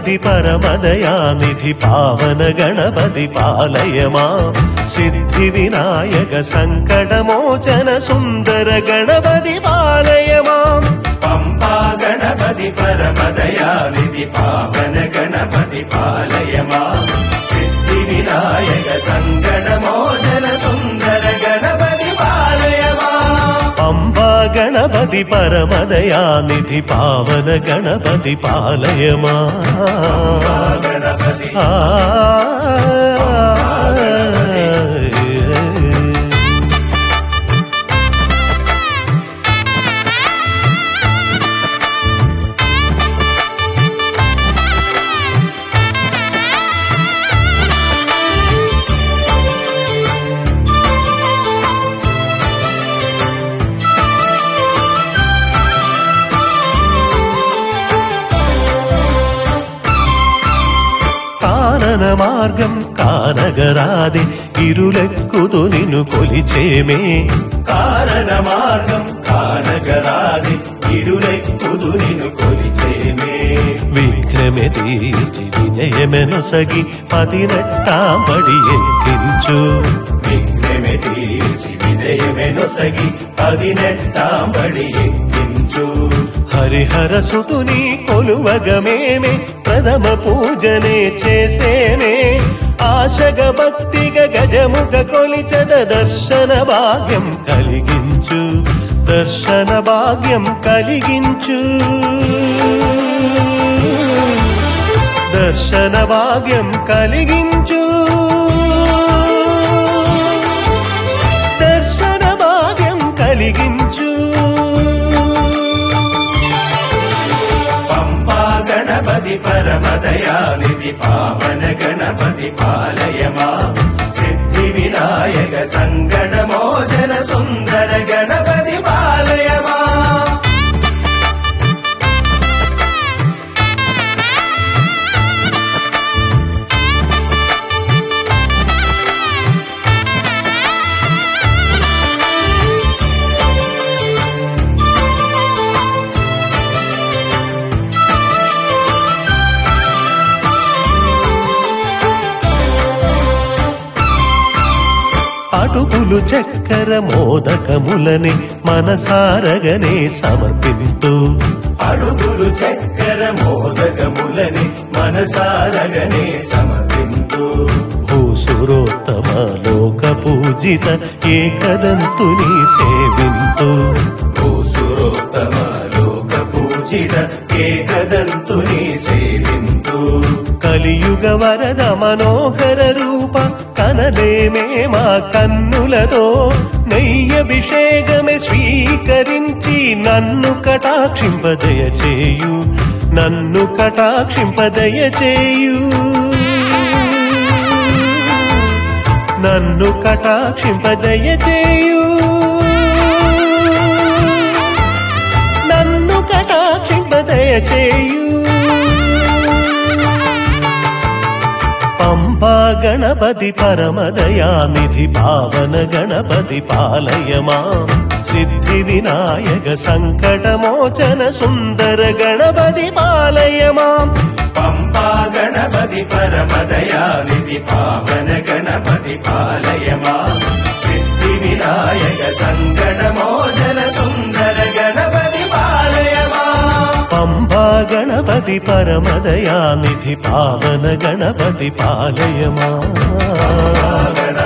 గణపతి పరమదయానిధి పావన గణపతి పాలయ మాం సిద్ధి వినాయక సంకటమోచన సుందర గణపతి పాలయ మాం పంపా గణపతి పరమదయానిధి పావన గణపతి పాలయ మాం సిద్ధి వినాయక సంగణమోచన సుందర గణపతి పాలయ మాం పంబా గణపతి పరమదయానిధి పావన గణపతి పాలయ మాం పంపా గణపతి ఆ కానన మార్గం కానగరాది ఇరులెక్కుతు నిన్ను కొలిచేమే కారణ మార్గం కానగరాది ఇరులెక్కుదు నిన్ను కొలిచేమే విఘ్నమె తీర్చి విజయమెనొసగి పదినెట్టాంబడి ఎక్కించు విఘ్నమె తీర్చి విజయమెనొసగి పదినెట్టాంబడి ఎక్కించు హరిహర సుతుని కొలువగమేమే ప్రథమ పూజనే చేసేనే ఆశగ భక్తిగ గజముగ కొలిచద దర్శన భాగ్యం కలిగించు దర్శన భాగ్యం కలిగించు దర్శన భాగ్యం కలిగించు దర్శన భాగ్యం కలిగించు పంపా గణపతి పరమదయానిధి పావన గణపతి పాలయ మాం సిద్ధి వినాయక సంగణమోచన సుందర గణపతి పాలయ మాం అటుకులు చక్కెర మోదకములని మనసారగనే సమర్పింతు అడుగులు చక్కెర మోదకములని మనసారగనే సమర్పింతు భూసురోత్తమ లోక పూజిత ఏకదంతుని సేవింతు భూసురోత్తమ లోక పూజిత ఏకదంతుని సేవింతు కలియుగ వరద మనోహర రూప కనలేమే మా కన్నులతో నెయ్యభిషేకమే స్వీకరించి నన్ను కటాక్షింపదయ చేయు నన్ను కటాక్షింపదయ చేయు నన్ను కటాక్షింపదయ చేయు నన్ను కటాక్షింపదయ చేయు పంపా గణపతి పరమదయానిధి పావన గణపతి పాలయ మాం సిద్ధి వినాయక సంకటమోచన సుందర గణపతి పాలయ మాం పంపా గణపతి పరమదయానిధి పావన గణపతి పాలయ మాం సిద్ధి వినాయక సంగణమోచన సుందర గణపతి పాలయ మాం పంపా గణపతి పరమదయానిధి పావన గణపతి పాలయ మాం గణ